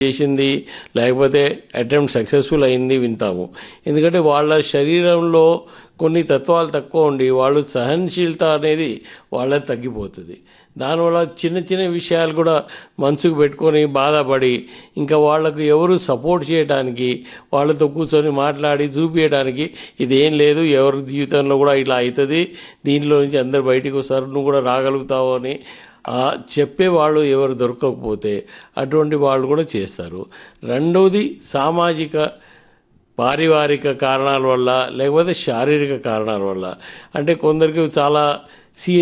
చేసింది లేకపోతే attempt successful అయింది వింటాము ఎందుకంటే వాళ్ళ శరీరంలో కొన్ని తత్వాలు తక్కువ ఉండి వాళ్ళు సహనశీలత అనేది వాళ్ళ తగ్గిపోతుంది దానివల్ల చిన్న చిన్న విషయాలు కూడా మనసుకు పెట్టుకొని బాధపడి ఇంకా వాళ్ళకు ఎవరు సపోర్ట్ చేయడానికి వాళ్ళతో కూర్చొని మాట్లాడి చూపించడానికి ఇదేం లేదు ఎవరి జీవితంలో కూడా ఇలా అవుతుంది దీంట్లో నుంచి అందరు బయటికి వస్తారు నువ్వు కూడా రాగలుగుతావు అని ఆ చెప్పేవాళ్ళు ఎవరు దొరకకపోతే అటువంటి వాళ్ళు కూడా చేస్తారు రెండవది సామాజిక పారివారిక కారణాల వల్ల లేకపోతే శారీరక కారణాల వల్ల అంటే కొందరికి చాలా సీ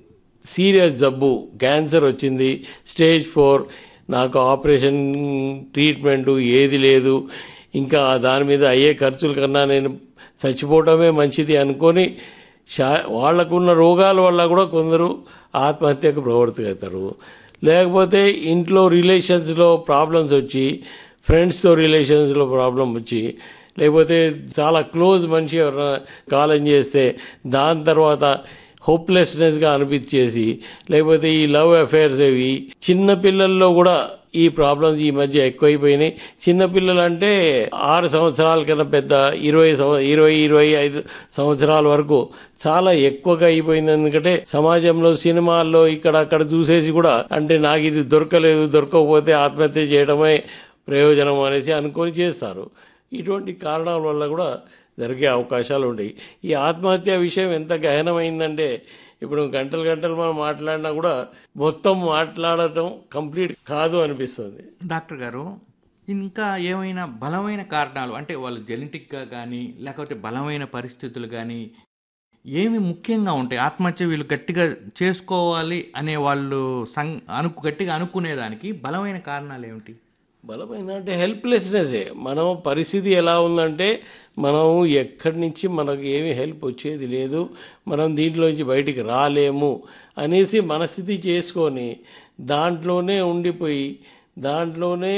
సీరియస్ జబ్బు క్యాన్సర్ వచ్చింది స్టేజ్ ఫోర్ నాకు ఆపరేషన్ ట్రీట్మెంట్ ఏది లేదు ఇంకా దాని మీద అయ్యే ఖర్చుల కన్నా నేను చచ్చిపోవటమే మంచిది అనుకొని శా వాళ్ళకున్న రోగాల వల్ల కూడా కొందరు ఆత్మహత్యకు ప్రవర్తిస్తారు లేకపోతే ఇంట్లో రిలేషన్స్లో ప్రాబ్లమ్స్ వచ్చి ఫ్రెండ్స్తో రిలేషన్స్లో ప్రాబ్లం వచ్చి లేకపోతే చాలా క్లోజ్ మనిషి ఎవరైనా కాలం చేస్తే దాని తర్వాత హోప్లెస్నెస్గా అనిపించేసి లేకపోతే ఈ లవ్ అఫైర్స్ అవి చిన్న పిల్లల్లో కూడా ఈ ప్రాబ్లమ్స్ ఈ మధ్య ఎక్కువైపోయినాయి చిన్నపిల్లలు అంటే ఆరు సంవత్సరాల కన్నా పెద్ద ఇరవై సంవ ఇరవై ఇరవై ఐదు సంవత్సరాల వరకు చాలా ఎక్కువగా అయిపోయింది ఎందుకంటే సమాజంలో సినిమాల్లో ఇక్కడ అక్కడ చూసేసి కూడా అంటే నాకు ఇది దొరకలేదు దొరకకపోతే ఆత్మహత్య చేయడమే ప్రయోజనం అనేసి అనుకొని చేస్తారు ఇటువంటి కారణాల వల్ల కూడా జరిగే అవకాశాలు ఉంటాయి ఈ ఆత్మహత్య విషయం ఎంత గహనమైందంటే ఇప్పుడు గంటలు గంటలు మనం మాట్లాడినా కూడా మొత్తం మాట్లాడటం కంప్లీట్ కాదు అనిపిస్తుంది డాక్టర్ గారు ఇంకా ఏమైనా బలమైన కారణాలు అంటే వాళ్ళు జెనెటిక్గా కానీ లేకపోతే బలమైన పరిస్థితులు కానీ ఏమి ముఖ్యంగా ఉంటాయి ఆత్మహత్య వీళ్ళు గట్టిగా చేసుకోవాలి అనే వాళ్ళు సం అను గట్టిగా అనుకునేదానికి బలమైన కారణాలు ఏమిటి బలమైన అంటే హెల్ప్లెస్నెసే మనం పరిస్థితి ఎలా ఉందంటే మనం ఎక్కడి నుంచి మనకు ఏమి హెల్ప్ వచ్చేది లేదు మనం దీంట్లోంచి బయటికి రాలేము అనేసి మనస్థితి చేసుకొని దాంట్లోనే ఉండిపోయి దాంట్లోనే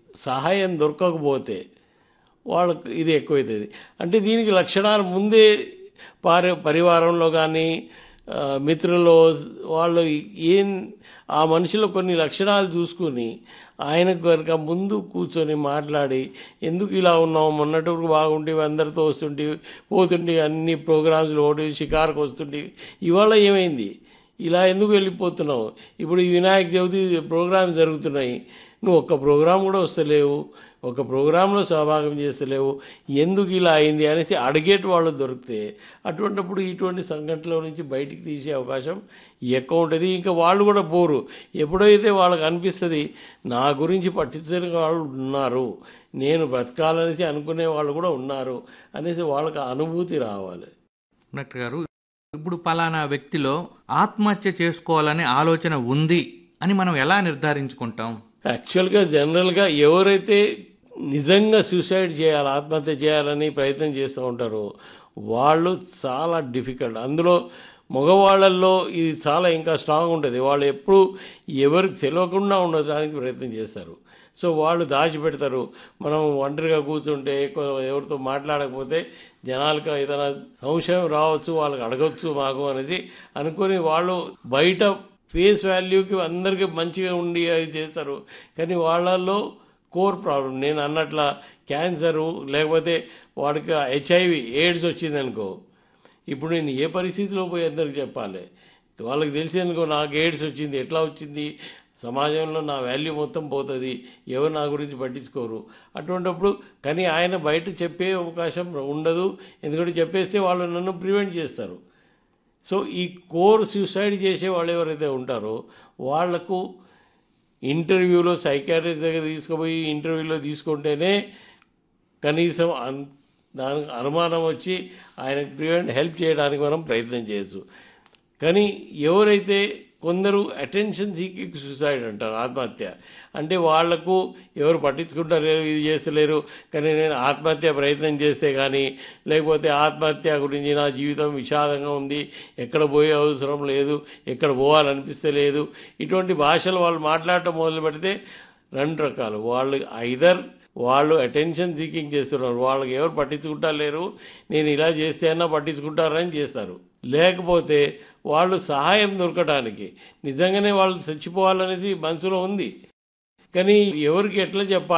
సహాయం దొరకకపోతే వాళ్ళకు ఇది ఎక్కువవుతుంది అంటే దీనికి లక్షణాలు ముందే పారి పరివారంలో కానీ ఆ, మిత్రుల్లో వాళ్ళు ఏం ఆ మనిషిలో కొన్ని లక్షణాలు చూసుకుని ఆయనకు కనుక ముందు కూర్చొని మాట్లాడి ఎందుకు ఇలా ఉన్నావు మొన్నటి వరకు బాగుండేవి అందరితో వస్తుంటే పోతుంటే అన్ని ప్రోగ్రామ్స్లో ఓడి షికారుకు వస్తుంటే ఇవాళ ఏమైంది ఇలా ఎందుకు వెళ్ళిపోతున్నావు ఇప్పుడు ఈ వినాయక చవితి ప్రోగ్రామ్ జరుగుతున్నాయి నువ్వు ఒక్క ప్రోగ్రాం కూడా వస్తలేవు ఒక ప్రోగ్రాంలో సహభాగం చేస్తలేవు ఎందుకు ఇలా అయింది అనేసి అడిగేటి వాళ్ళు దొరికితే అటువంటిప్పుడు ఇటువంటి సంఘటనల నుంచి బయటికి తీసే అవకాశం ఎక్కువ ఉంటుంది ఇంకా వాళ్ళు కూడా పోరు ఎప్పుడైతే వాళ్ళకి అనిపిస్తుంది నా గురించి పట్టించుకునే వాళ్ళు ఉన్నారు నేను బ్రతకాలనేసి అనుకునే వాళ్ళు కూడా ఉన్నారు అనేసి వాళ్ళకి అనుభూతి రావాలి డాక్టర్ గారు ఇప్పుడు పలానా వ్యక్తిలో ఆత్మహత్య చేసుకోవాలనే ఆలోచన ఉంది అని మనం ఎలా నిర్ధారించుకుంటాం యాక్చువల్గా జనరల్గా ఎవరైతే నిజంగా సూసైడ్ చేయాలి ఆత్మహత్య చేయాలని ప్రయత్నం చేస్తూ ఉంటారో వాళ్ళు చాలా డిఫికల్ట్ అందులో మగవాళ్ళల్లో ఇది చాలా ఇంకా స్ట్రాంగ్ ఉంటుంది వాళ్ళు ఎప్పుడు ఎవరికి తెలియకుండా ఉండడానికి ప్రయత్నం చేస్తారు సో వాళ్ళు దాచిపెడతారు మనం ఒంటరిగా కూర్చుంటే ఎక్కువ ఎవరితో మాట్లాడకపోతే జనాలకు ఏదైనా సంశయం రావచ్చు వాళ్ళకి అడగచ్చు మాకు అనేది అనుకొని వాళ్ళు బయట ఫేస్ వాల్యూకి అందరికీ మంచిగా ఉండి అది చేస్తారు కానీ వాళ్ళల్లో కోర్ ప్రాబ్లం నేను అన్నట్ల క్యాన్సరు లేకపోతే వాడికి హెచ్ఐవి ఎయిడ్స్ వచ్చిందనుకో ఇప్పుడు నేను ఏ పరిస్థితిలో పోయి అందరికి చెప్పాలి వాళ్ళకి తెలిసిందనుకో నాకు ఎయిడ్స్ వచ్చింది ఎట్లా వచ్చింది సమాజంలో నా వాల్యూ మొత్తం పోతుంది ఎవరు నా గురించి పట్టించుకోరు అటువంటిప్పుడు కానీ ఆయన బయట చెప్పే అవకాశం ఉండదు ఎందుకంటే చెప్పేస్తే వాళ్ళు నన్ను ప్రివెంట్ చేస్తారు సో ఈ కోర్ సూసైడ్ చేసే వాళ్ళు ఎవరైతే ఉంటారో వాళ్లకు ఇంటర్వ్యూలో సైకాట్రిస్ట్ దగ్గర తీసుకుపోయి ఇంటర్వ్యూలో తీసుకుంటేనే కనీసం అన్ దానికి అనుమానం వచ్చి ఆయనకు ప్రివెంట్ హెల్ప్ చేయడానికి మనం ప్రయత్నం చేయొచ్చు కానీ ఎవరైతే కొందరు అటెన్షన్ సీకింగ్ సూసైడ్ అంటారు ఆత్మహత్య అంటే వాళ్లకు ఎవరు పట్టించుకుంటారు ఇది చేస్తలేరు కానీ నేను ఆత్మహత్య ప్రయత్నం చేస్తే కానీ లేకపోతే ఆత్మహత్య గురించి నా జీవితం విషాదంగా ఉంది ఎక్కడ పోయే అవసరం లేదు ఎక్కడ పోవాలనిపిస్తే లేదు ఇటువంటి భాషలు వాళ్ళు మాట్లాడటం మొదలు పెడితే రెండు రకాలు వాళ్ళు ఐదర్ వాళ్ళు అటెన్షన్ సీకింగ్ చేస్తున్నారు వాళ్ళకి ఎవరు పట్టించుకుంటా లేరు నేను ఇలా చేస్తే అన్నా పట్టించుకుంటారని చేస్తారు లేకపోతే వాళ్ళు సహాయం దొరకడానికి నిజంగానే వాళ్ళు చచ్చిపోవాలనేసి మనసులో ఉంది కానీ ఎవరికి ఎట్లా చెప్పాలి